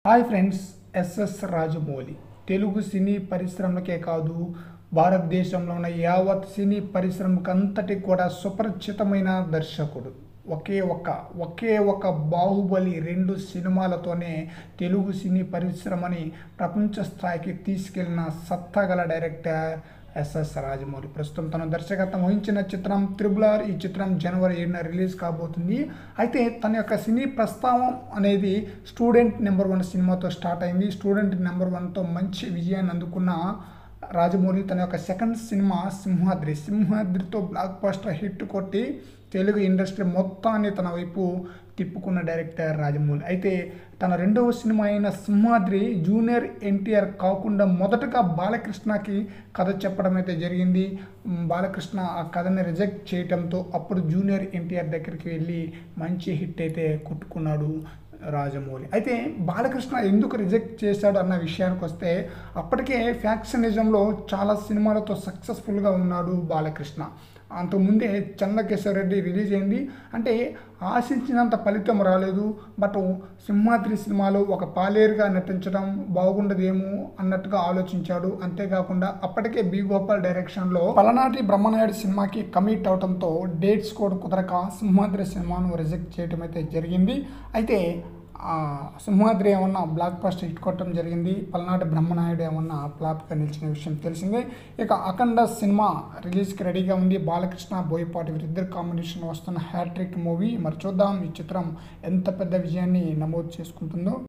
hi friends S S Rajamouli Telugu సినీ పరిశ్రమలకే కాదు భారతదేశంలో ఉన్న యావత్ సినీ పరిశ్రమకు అంతటి కూడా సుపరిచితమైన దర్శకుడు ఒకే ఒక్క ఒకే ఒక బాహుబలి రెండు సినిమాలతోనే తెలుగు సినీ పరిశ్రమని ప్రపంచ స్థాయికి తీసుకెళ్లిన సత్తాగల డైరెక్టర్ ఎస్ఎస్ రాజమౌళి ప్రస్తుతం తన దర్శకత్వం వహించిన చిత్రం త్రిబుల్ ఆర్ ఈ చిత్రం జనవరి ఏడున రిలీజ్ కాబోతుంది అయితే తన యొక్క సినీ ప్రస్తావం అనేది స్టూడెంట్ నెంబర్ వన్ సినిమాతో స్టార్ట్ అయింది స్టూడెంట్ నెంబర్ వన్తో మంచి విజయాన్ని అందుకున్న రాజమౌళి తన యొక్క సెకండ్ సినిమా సింహాద్రి సింహాద్రితో బ్లాక్ బస్టర్ హిట్ కొట్టి తెలుగు ఇండస్ట్రీ మొత్తాన్ని తన వైపు తిప్పుకున్న డైరెక్టర్ రాజమౌళి అయితే తన రెండవ సినిమా అయిన సింహాద్రి జూనియర్ ఎన్టీఆర్ కాకుండా మొదటగా బాలకృష్ణకి కథ చెప్పడం అయితే జరిగింది మ్, బాలకృష్ణ ఆ కథని రిజెక్ట్ చేయడంతో అప్పుడు జూనియర్ ఎన్టీఆర్ దగ్గరికి వెళ్ళి మంచి హిట్ అయితే కొట్టుకున్నాడు రాజమౌళి అయితే బాలకృష్ణ ఎందుకు రిజెక్ట్ చేశాడు అన్న విషయానికి వస్తే అప్పటికే ఫ్యాక్షనిజంలో చాలా సినిమాలతో సక్సెస్ఫుల్గా ఉన్నాడు బాలకృష్ణ అంతకుముందే చంద్రకేశ్వర రెడ్డి రిలీజ్ అయింది అంటే ఆశించినంత ఫలితం రాలేదు బట్ సింహాద్రి సినిమాలో ఒక పాలేరుగా నటించడం బాగుండదేమో అన్నట్టుగా ఆలోచించాడు అంతేకాకుండా అప్పటికే బి గోపాల్ డైరెక్షన్లో పలనాటి బ్రహ్మనాయుడు సినిమాకి కమిట్ అవడంతో డేట్స్ కూడా కుదరక సింహాద్రి సినిమాను రిజెక్ట్ చేయడం అయితే జరిగింది అయితే ఆ సింహాద్రి ఏమన్నా బ్లాక్ బస్టర్ హిట్ కొట్టడం జరిగింది పల్నాటి బ్రహ్మనాయుడు ఏమన్నా ఫ్లాప్గా నిలిచిన విషయం తెలిసిందే ఇక అఖండ సినిమా రిలీజ్కి రెడీగా ఉంది బాలకృష్ణ బోయపాటి వీరిద్దరు కాంబినేషన్ వస్తున్న హ్యాట్రిక్ మూవీ మరి చూద్దాం ఈ చిత్రం ఎంత పెద్ద విజయాన్ని నమోదు చేసుకుంటుందో